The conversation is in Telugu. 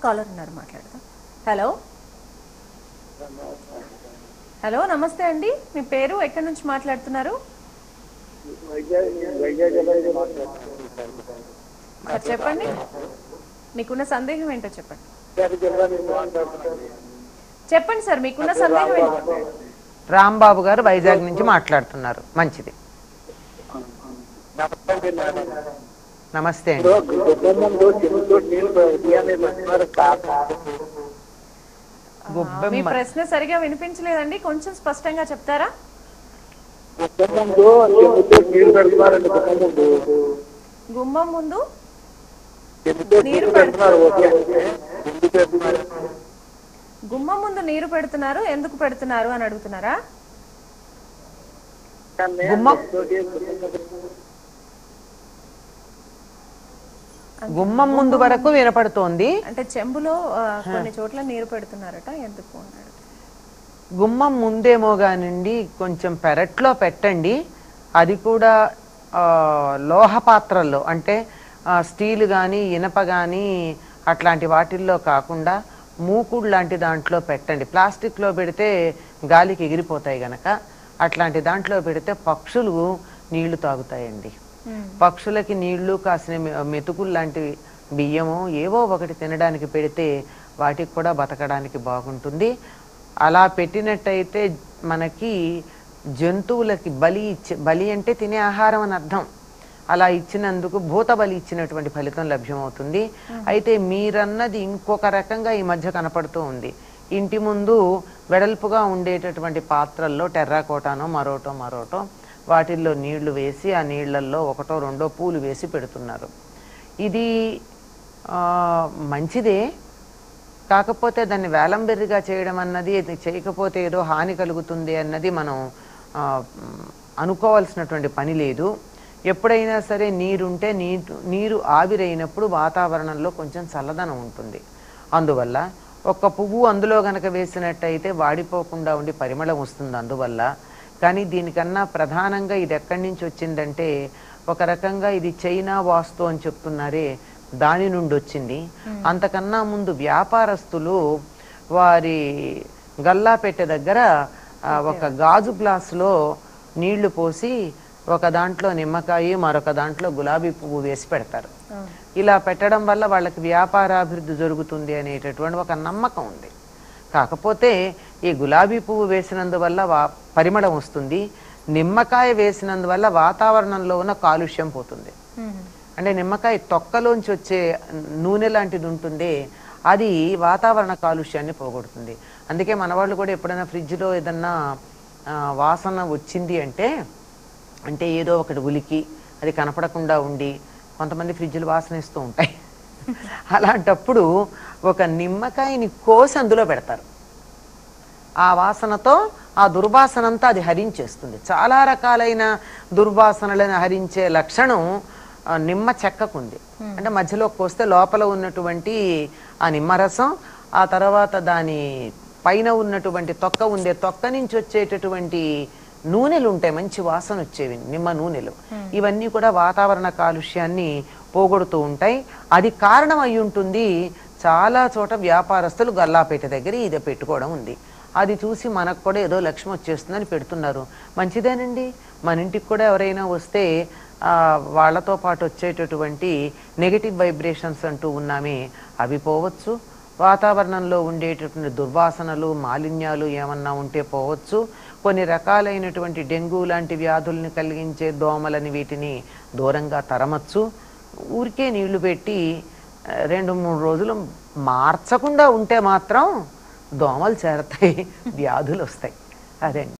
కాలర్ ఉన్నారు మాట్లాడదాం హలో హలో నమస్తే అండి మీ పేరు ఎక్కడి నుంచి మాట్లాడుతున్నారు సార్ చెప్పండి మీకున్న సందేహం ఏంటో చెప్పండి చెప్పండి సార్ మీకున్న సందేహం ఏంటో రాంబాబు గారు వైజాగ్ నుంచి మాట్లాడుతున్నారు మంచిది నమస్తే అండి మీ గొబ్బెమ్మ ప్రశ్న సరిగా వినిపించలేదండి కొంచెం స్పష్టంగా చెప్తారా గుమ్మం ముందు నీరు పెడుతున్నారు గుమ్మం ముందు నీరు పెడుతున్నారు ఎందుకు పెడుతున్నారు అని అడుగుతున్నారా గుమ్మం గుమ్మం ముందు వరకు వినపడుతోంది అంటే చెంబులో ఆ, కొన్ని చోట్ల నీరు పెడుతున్నారట ఎందుకు అని అడుగుతున్నారు. గుమ్మం ముందేమో కానివ్వండి కొంచెం పెరట్లో పెట్టండి అది కూడా ఆ, లోహ పాత్రల్లో అంటే ఆ, స్టీల్ కానీ ఇనప కానీ అట్లాంటి వాటిల్లో కాకుండా మూకుడు లాంటి దాంట్లో పెట్టండి ప్లాస్టిక్లో పెడితే గాలికి ఎగిరిపోతాయి గనక అట్లాంటి దాంట్లో పెడితే పక్షులు నీళ్లు తాగుతాయండి మ్మ్. పక్షులకి నీళ్లు కాసిన మె- మెతుకులు లాంటివి బియ్యము ఏవో ఒకటి తినడానికి పెడితే వాటికి కూడా బతకడానికి బాగుంటుంది అలా పెట్టినట్టయితే మనకి జంతువులకి బలి ఇచ్చే బలి అంటే తినే ఆహారం అని అర్థం అలా ఇచ్చినందుకు భూత బలి ఇచ్చినటువంటి ఫలితం లభ్యమవుతుంది అయితే మీరన్నది ఇంకొక రకంగా ఈ మధ్య కనపడుతూ ఉంది ఇంటి ముందు వెడల్పుగా ఉండేటటువంటి పాత్రల్లో టెర్రాకోటానో మరోటో మరోటో వాటిల్లో నీళ్లు వేసి ఆ నీళ్లల్లో ఒకటో రెండో పూలు వేసి పెడుతున్నారు ఇది ఆ, మంచిదే కాకపోతే దాన్ని వేలంబెర్రిగా చేయడం అన్నది ఇది చేయకపోతే ఏదో హాని కలుగుతుంది అన్నది మనం ఆ, మ్, అనుకోవాల్సినటువంటి పని లేదు ఎప్పుడైనా సరే నీరుంటే నీరు నీరు ఆవిరైనప్పుడు వాతావరణంలో కొంచెం చల్లదనం ఉంటుంది అందువల్ల ఒక్క పువ్వు అందులో గనక వేసినట్టయితే వాడిపోకుండా ఉండి పరిమళం వస్తుంది అందువల్ల కానీ దీనికన్నా ప్రధానంగా ఇది ఎక్కడి నుంచి వచ్చిందంటే ఒక రకంగా ఇది చైనా వాస్తు అని చెప్తున్నారే దాని నుండి వచ్చింది అంతకన్నా ముందు వ్యాపారస్తులు వారి గల్లాపెట్టె దగ్గర ఆ, ఒక గాజు గ్లాసులో నీళ్లు పోసి ఒక దాంట్లో నిమ్మకాయ మరొక దాంట్లో గులాబీ పువ్వు వేసి పెడతారు అవును. ఇలా పెట్టడం వల్ల వాళ్ళకి వ్యాపారాభివృద్ధి జరుగుతుంది అనేటటువంటి ఒక నమ్మకం ఉంది కాకపోతే ఈ గులాబీ పువ్వు వేసినందువల్ల వా పరిమళం వస్తుంది నిమ్మకాయ వేసినందువల్ల వాతావరణంలో ఉన్న కాలుష్యం పోతుంది మ్మ్. అంటే నిమ్మకాయ తొక్కలోంచి వచ్చే నూనె లాంటిది ఉంటుంది అది వాతావరణ కాలుష్యాన్ని పోగొడుతుంది అందుకే మన వాళ్ళు కూడా ఎప్పుడైనా ఫ్రిడ్జ్లో ఏదన్నా ఆ, వాసన వచ్చింది అంటే అంటే ఏదో ఒకటి ఉలికి అది కనపడకుండా ఉండి కొంతమంది ఫ్రిడ్జ్లు వాసన ఇస్తూ ఉంటాయి అలాంటప్పుడు ఒక నిమ్మకాయని కోసి అందులో పెడతారు ఆ వాసనతో ఆ దుర్వాసనంతా అది హరించేస్తుంది చాలా రకాలైన దుర్వాసనలను హరించే లక్షణం ఆ, నిమ్మ చెక్కకుంది అంటే మధ్యలో కోస్తే లోపల ఉన్నటువంటి ఆ నిమ్మరసం ఆ తర్వాత దాని పైన ఉన్నటువంటి తొక్క ఉండే తొక్క నుంచి వచ్చేటటువంటి నూనెలు ఉంటాయి మంచి వాసన వచ్చేవి నిమ్మ నూనెలు ఇవన్నీ కూడా వాతావరణ కాలుష్యాన్ని పోగొడుతూ ఉంటాయి అది కారణం అయి ఉంటుంది చాలా చోట వ్యాపారస్తులు గల్లాపేట దగ్గర ఇది పెట్టుకోవడం ఉంది అది చూసి మనకు కూడా ఏదో లక్ష్యం వచ్చేస్తుందని పెడుతున్నారు మంచిదేనండి మన ఇంటికి కూడా ఎవరైనా వస్తే ఆ, వాళ్ళతో పాటు వచ్చేటటువంటి నెగటివ్ వైబ్రేషన్స్ అంటూ ఉన్నామే అవి పోవచ్చు వాతావరణంలో ఉండేటటువంటి దుర్వాసనలు మాలిన్యాలు ఏమన్నా ఉంటే పోవచ్చు కొన్ని రకాలైనటువంటి డెంగ్యూ లాంటి వ్యాధుల్ని కలిగించే దోమలని వీటిని దూరంగా తరమచ్చు ఊరికే నీళ్లు పెట్టి ఆ, రెండు మూడు రోజులు మార్చకుండా ఉంటే మాత్రం దోమలు చేరతాయి వ్యాధులు వస్తాయి అదండి